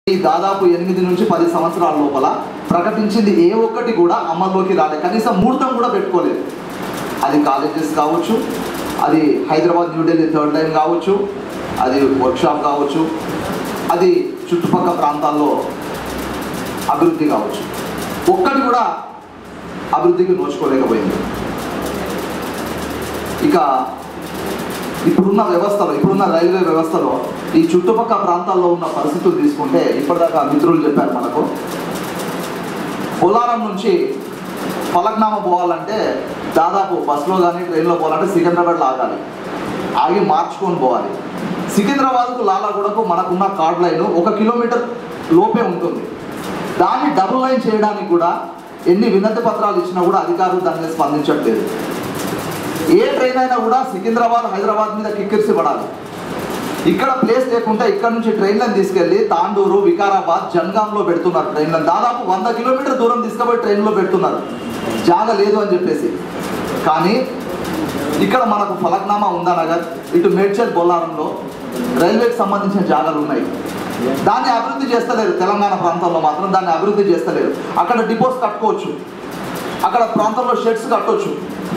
ఈ దాదాపు ఎనిమిది నుంచి పది సంవత్సరాల లోపల ప్రకటించింది ఏ ఒక్కటి కూడా అమల్లోకి రాలేదు కనీసం ముహూర్తం కూడా పెట్టుకోలేదు అది కాలేజెస్ కావచ్చు అది హైదరాబాద్ న్యూఢిల్లీ థర్డ్ లైన్ కావచ్చు అది వర్క్షాప్ కావచ్చు అది చుట్టుపక్కల ప్రాంతాల్లో అభివృద్ధి కావచ్చు ఒక్కటి కూడా అభివృద్ధికి నోచుకోలేకపోయింది ఇక ఇప్పుడున్న వ్యవస్థలో ఇప్పుడున్న రైల్వే వ్యవస్థలో ఈ చుట్టుపక్కల ప్రాంతాల్లో ఉన్న పరిస్థితులు తీసుకుంటే ఇప్పటిదాకా మిత్రులు చెప్పారు మనకు పోలారం నుంచి ఫలక్నామా పోవాలంటే దాదాపు బస్సులో కానీ ట్రైన్లో పోవాలంటే సికింద్రాబాద్లో ఆగాలి ఆగి మార్చుకొని పోవాలి సికింద్రాబాద్కు లాలాగూడకు మనకున్న కార్డ్ లైన్ ఒక కిలోమీటర్ లోపే ఉంటుంది దాన్ని డబుల్ లైన్ చేయడానికి కూడా ఎన్ని వినతి పత్రాలు ఇచ్చినా కూడా అధికారులు దాని మీద స్పందించట్లేదు ఏ ట్రైన్ అయినా కూడా సికింద్రాబాద్ హైదరాబాద్ మీద కిక్కిరిసి పడాలి ఇక్కడ ప్లేస్ లేకుంటే ఇక్కడ నుంచి ట్రైన్లను తీసుకెళ్లి తాండూరు వికారాబాద్ జన్గాంలో పెడుతున్నారు ట్రైన్లను దాదాపు వంద కిలోమీటర్ దూరం తీసుకుపోయి ట్రైన్లో పెడుతున్నారు జాగ లేదు అని చెప్పేసి కానీ ఇక్కడ మనకు ఫలక్నామా ఉందా నగర్ ఇటు మేడ్చల్ బొల్లారంలో రైల్వేకి సంబంధించిన జాగాలు ఉన్నాయి దాన్ని అభివృద్ధి చేస్తలేరు తెలంగాణ ప్రాంతంలో మాత్రం దాన్ని అభివృద్ధి చేస్తలేరు అక్కడ డిపోస్ కట్టుకోవచ్చు అక్కడ ప్రాంతంలో షెడ్స్ కట్టొచ్చు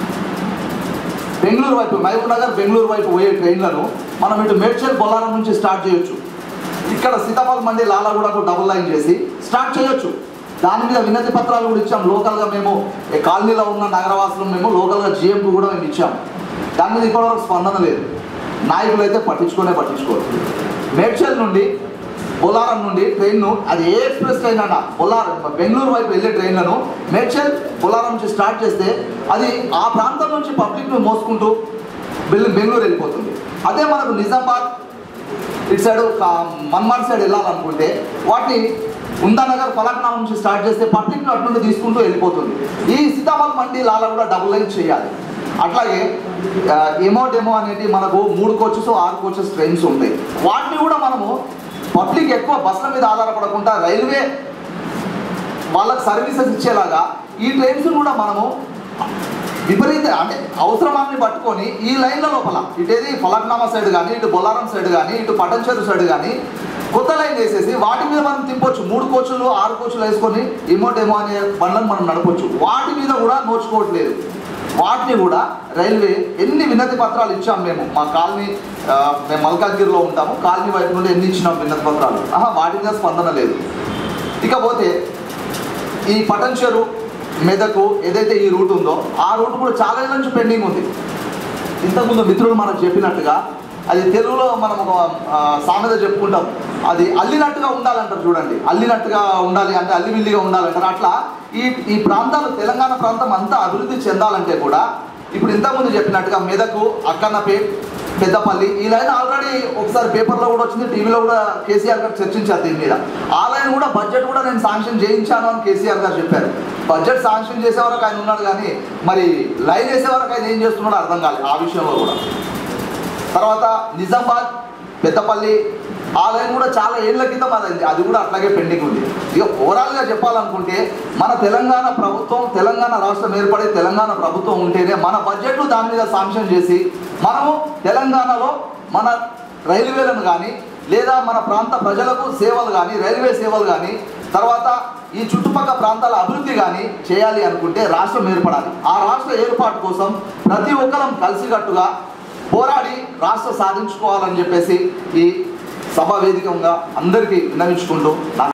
బెంగళూరు వైపు మహబూబ్ నగర్ బెంగళూరు వైపు పోయే ట్రైన్లను మనం ఇటు మేడ్చల్ బొల్లారం నుంచి స్టార్ట్ చేయొచ్చు ఇక్కడ సీతాఫల్ మండి లాలాగూడకు డబుల్ లైన్ చేసి స్టార్ట్ చేయొచ్చు దాని మీద వినతి పత్రాలు కూడా ఇచ్చాం లోకల్గా మేము ఈ కాలనీలో ఉన్న నగరవాసులు మేము లోకల్గా జిఎంకు కూడా మేము ఇచ్చాం దాని మీద ఇప్పటివరకు స్పందన లేదు నాయకులు అయితే పట్టించుకునే పట్టించుకోరు మేడ్చల్ నుండి బొల్లారం నుండి ట్రైన్ను అది ఏ ఎక్స్ప్రెస్ ట్రైన్ అన్నా బొల్లారం బెంగళూరు వైపు వెళ్ళే ట్రైన్లను మేడ్చల్ బొల్లారం నుంచి స్టార్ట్ చేస్తే అది ఆ ప్రాంతం నుంచి పబ్లిక్ను మోసుకుంటూ బెల్ బెంగళూరు వెళ్ళిపోతుంది అదే మనకు నిజామాబాద్ ఇటు సైడ్ మన్మాడ్ సైడ్ వెళ్ళాలనుకుంటే వాటిని ఉందానగర్ ఫలక్నామా నుంచి స్టార్ట్ చేస్తే పబ్లిక్ అటు నుండి తీసుకుంటూ వెళ్ళిపోతుంది ఈ సీతాఫల్ మండి లాల కూడా డబుల్ లైన్ చేయాలి అట్లాగే ఆ, ఎమో డెమో అనేది మనకు మూడు కోచెస్ ఆరు కోచెస్ ట్రైన్స్ ఉంటాయి వాటిని కూడా మనము పబ్లిక్ ఎక్కువ బస్సుల మీద ఆధారపడకుండా రైల్వే వాళ్ళకి సర్వీసెస్ ఇచ్చేలాగా ఈ ట్రైన్స్ కూడా మనము విపరీత అంటే అవసరమాన్ని పట్టుకొని ఈ లైన్ల లోపల ఇటేది ఫలక్నామా సైడ్ కానీ ఇటు బొల్లారం సైడ్ కానీ ఇటు పటంచెరు సైడ్ కానీ కొత్త లైన్ వేసేసి వాటి మీద మనం తిప్పొచ్చు మూడు కోచులు ఆరు కోచులు వేసుకొని ఇమోటేమో అనే బండ్లను మనం నడపొచ్చు వాటి మీద కూడా నోచుకోవట్లేదు వాటిని కూడా రైల్వే ఎన్ని వినతి పత్రాలు ఇచ్చాం మేము మా కాలనీ ఆ, మేము మల్కాజ్గిరిలో ఉంటాము కాలనీ వైపు నుండి ఎన్ని ఇచ్చినాం వినతి పత్రాలు ఆహా వాటి మీద స్పందన లేదు ఇకపోతే ఈ పటంచెరు మెదకు ఏదైతే ఈ రూట్ ఉందో ఆ రూట్ కూడా చాలా ఏళ్ళ నుంచి పెండింగ్ ఉంది ఇంతకుముందు మిత్రులు మనకు చెప్పినట్టుగా అది తెలుగులో మనం ఒక ఆ, సామెత చెప్పుకుంటాం అది అల్లినట్టుగా ఉండాలంటారు చూడండి అల్లినట్టుగా ఉండాలి అంటే అల్లివిల్లిగా ఉండాలంటారు అట్లా ఈ ఈ ప్రాంతాలు తెలంగాణ ప్రాంతం అంతా అభివృద్ధి చెందాలంటే కూడా ఇప్పుడు ఇంతకుముందు చెప్పినట్టుగా మెదకు అక్కన్నపేట్ పెద్దపల్లి ఈ లైన్ ఆల్రెడీ ఒకసారి పేపర్లో కూడా వచ్చింది టీవీలో కూడా కేసీఆర్ గారు చర్చించారు దీని మీద ఆ లైన్ కూడా బడ్జెట్ కూడా నేను శాంక్షన్ చేయించాను అని కేసీఆర్ గారు చెప్పారు బడ్జెట్ శాంక్షన్ చేసే వరకు ఆయన ఉన్నాడు కానీ మరి లైన్ వేసే వరకు ఆయన ఏం చేస్తున్నాడో అర్థం కాలేదు ఆ విషయంలో కూడా తర్వాత నిజామాబాద్ పెద్దపల్లి ఆ లైన్ కూడా చాలా ఏళ్ళ క్రితం అది అది కూడా అట్లాగే పెండింగ్ ఉంది ఇక ఓవరాల్గా చెప్పాలనుకుంటే మన తెలంగాణ ప్రభుత్వం తెలంగాణ రాష్ట్రం ఏర్పడి తెలంగాణ ప్రభుత్వం ఉంటేనే మన బడ్జెట్లు దాని మీద శాంక్షన్ చేసి మనము తెలంగాణలో మన రైల్వేలను కానీ లేదా మన ప్రాంత ప్రజలకు సేవలు కానీ రైల్వే సేవలు కానీ తర్వాత ఈ చుట్టుపక్కల ప్రాంతాల అభివృద్ధి కానీ చేయాలి అనుకుంటే రాష్ట్రం ఏర్పడాలి ఆ రాష్ట్ర ఏర్పాటు కోసం ప్రతి ఒక్కరం కలిసికట్టుగా పోరాడి రాష్ట్ర సాధించుకోవాలని చెప్పేసి ఈ సభా వేదికంగా అందరికీ విన్నవించుకుంటూ నా